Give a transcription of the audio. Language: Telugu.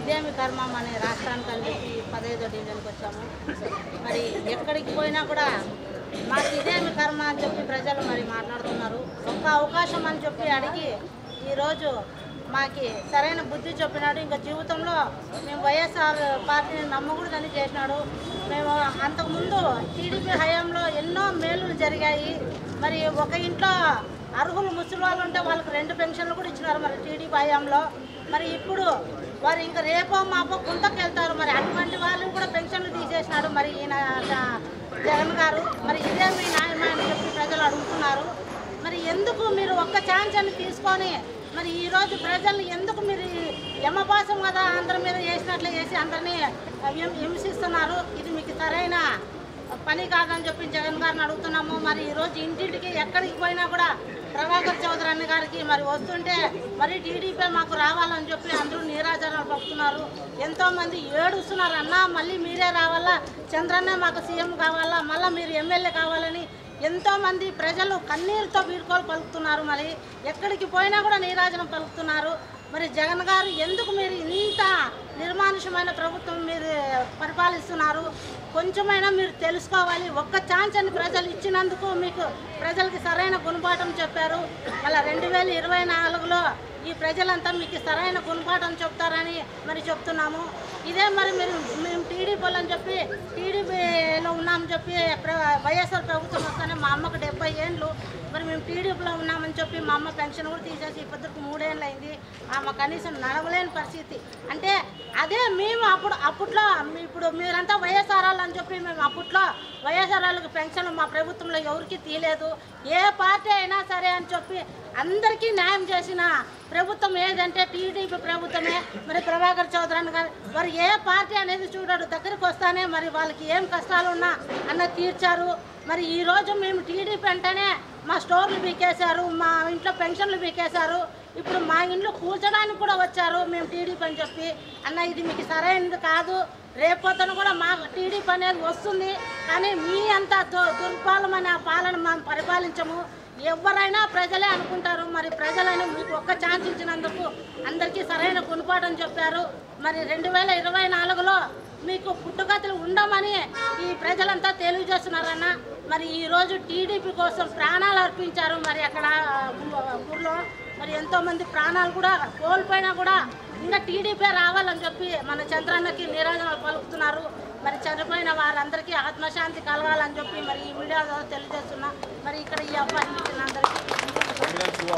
ఇదేమి కర్మం అనే రాష్ట్రానికి అని చెప్పి పదహైదో డివిజన్కి వచ్చాము మరి ఎక్కడికి పోయినా కూడా మాకు ఇదేమి కర్మ అని చెప్పి ప్రజలు మరి మాట్లాడుతున్నారు ఒక్క అవకాశం అని చెప్పి అడిగి ఈరోజు మాకి సరైన బుద్ధి చెప్పినాడు ఇంకా జీవితంలో మేము వైఎస్ఆర్ పార్టీని నమ్మకూడదని చేసినాడు మేము అంతకుముందు టీడీపీ హయాంలో ఎన్నో మేలులు జరిగాయి మరి ఒక ఇంట్లో అర్హులు ముసలి వాళ్ళు ఉంటే వాళ్ళకి రెండు పెన్షన్లు కూడా ఇచ్చినారు మరి టీడీపీ హయాంలో మరి ఇప్పుడు వారు ఇంకా రేపో మాపో గుంతకు వెళ్తారు మరి అటువంటి వాళ్ళని కూడా పెన్షన్లు తీసేసినాడు మరి ఈయన జ- జగన్ గారు మరి ఇదే మీ న్యాయమా అని చెప్పి ప్రజలు అడుగుతున్నారు మరి ఎందుకు మీరు ఒక్క ఛాన్స్ అని తీసుకొని మరి ఈ రోజు ప్రజల్ని ఎందుకు మీరు ఈ యమపాసం కదా అందరి మీద వేసినట్లు వేసి అందరినీ హిం- హింసిస్తున్నారు ఇది మీకు సరైన పని కాదని చెప్పి జగన్ గారిని అడుగుతున్నాము మరి ఈ రోజు ఇంటింటికి ఎక్కడికి పోయినా కూడా ప్రభాకర్ చౌదరి అన్న గారికి మరి వస్తుంటే మరి టీడీపీ మాకు రావాలని చెప్పి అందరూ నీరాజనాలు పడుతున్నారు ఎంతో మంది ఏడుస్తున్నారు అన్న మళ్ళీ మీరే రావాలా చంద్రన్న మాకు సీఎం కావాలా మళ్ళీ మీరు ఎమ్మెల్యే కావాలని ఎంతో మంది ప్రజలు కన్నీరుతో వీడుకోలు పలుకుతున్నారు మరి ఎక్కడికి పోయినా కూడా నీరాజనం పలుకుతున్నారు మరి జగన్ గారు ఎందుకు మీరు ఇంత నిర్మానుషమైన ప్రభుత్వం మీరు పరిపాలిస్తున్నారు కొంచెమైనా మీరు తెలుసుకోవాలి ఒక్క ఛాన్స్ అని ప్రజలు ఇచ్చినందుకు మీకు ప్రజలకి సరైన గుణపాఠం చెప్పారు మళ్ళీ రెండు వేల ఇరవై నాలుగులో ఈ ప్రజలంతా మీకు సరైన గుణపాఠం చెప్తారని మరి చెప్తున్నాము ఇదే మరి మీరు మేము టీడీపీలో అని చెప్పి టీడీపీలో ఉన్నామని చెప్పి ప్ర- వైఎస్ఆర్ ప్రభుత్వం వస్తానే మా అమ్మకు డెబ్బై ఏండ్లు మరి మేము టీడీపీలో ఉన్నామని చెప్పి మా అమ్మ పెన్షన్ కూడా తీసేసి ఇప్పటికి మూడేళ్ళు అయింది ఆమె కనీసం నడవలేని పరిస్థితి అంటే అదే మేము అప్పుడు అప్పట్లో మీ- ఇప్పుడు మీరంతా వైఎస్ఆర్ వాళ్ళు అని చెప్పి మేము అప్పట్లో వైఎస్ఆర్ వాళ్ళకి పెన్షన్ మా ప్రభుత్వంలో ఎవరికి తీయలేదు ఏ పార్టీ అయినా సరే అని చెప్పి అందరికీ న్యాయం చేసిన ప్రభుత్వం ఏదంటే టీడీపీ ప్రభుత్వమే మరి ప్రభాకర్ చౌదరి గారు మరి ఏ పార్టీ అనేది చూడడు దగ్గరికి వస్తానే మరి వాళ్ళకి ఏం కష్టాలు ఉన్నా అన్న తీర్చారు మరి ఈ రోజు మేము టీడీపీ అంటేనే మా స్టోర్లు బీకేశారు మా ఇంట్లో పెన్షన్లు బీకేశారు ఇప్పుడు మా ఇంట్లో కూల్చడానికి కూడా వచ్చారు మేము టీడీపీ అని చెప్పి అన్న ఇది మీకు సరైనది కాదు రేపొద్దున కూడా మా టీడీపీ అనేది వస్తుంది కానీ మీ అంత దు- దుర్పాలమైన పాలన మేము పరిపాలించము ఎవరైనా ప్రజలే అనుకుంటారు మరి ప్రజలని మీకు ఒక్క ఛాన్స్ ఇచ్చినందుకు అందరికీ సరైన గుణపాఠం చెప్పారు మరి రెండు వేల ఇరవై నాలుగులో మీకు పుట్టుగతులు ఉండమని ఈ ప్రజలంతా తెలియజేస్తున్నారన్న మరి ఈరోజు టీడీపీ కోసం ప్రాణాలు అర్పించారు మరి అక్కడ ఊ- ఊర్లో మరి ఎంతో మంది ప్రాణాలు కూడా కోల్పోయినా కూడా ఇంకా టీడీపీ రావాలని చెప్పి మన చంద్రన్నకి నిరాజనాలు పలుకుతున్నారు మరి చనిపోయిన వారందరికీ ఆత్మశాంతి కలగాలని చెప్పి మరి ఈ మీడియా ద్వారా తెలియజేస్తున్నా మరి ఇక్కడ ఈ అవకాశం ఇచ్చిన అందరికీ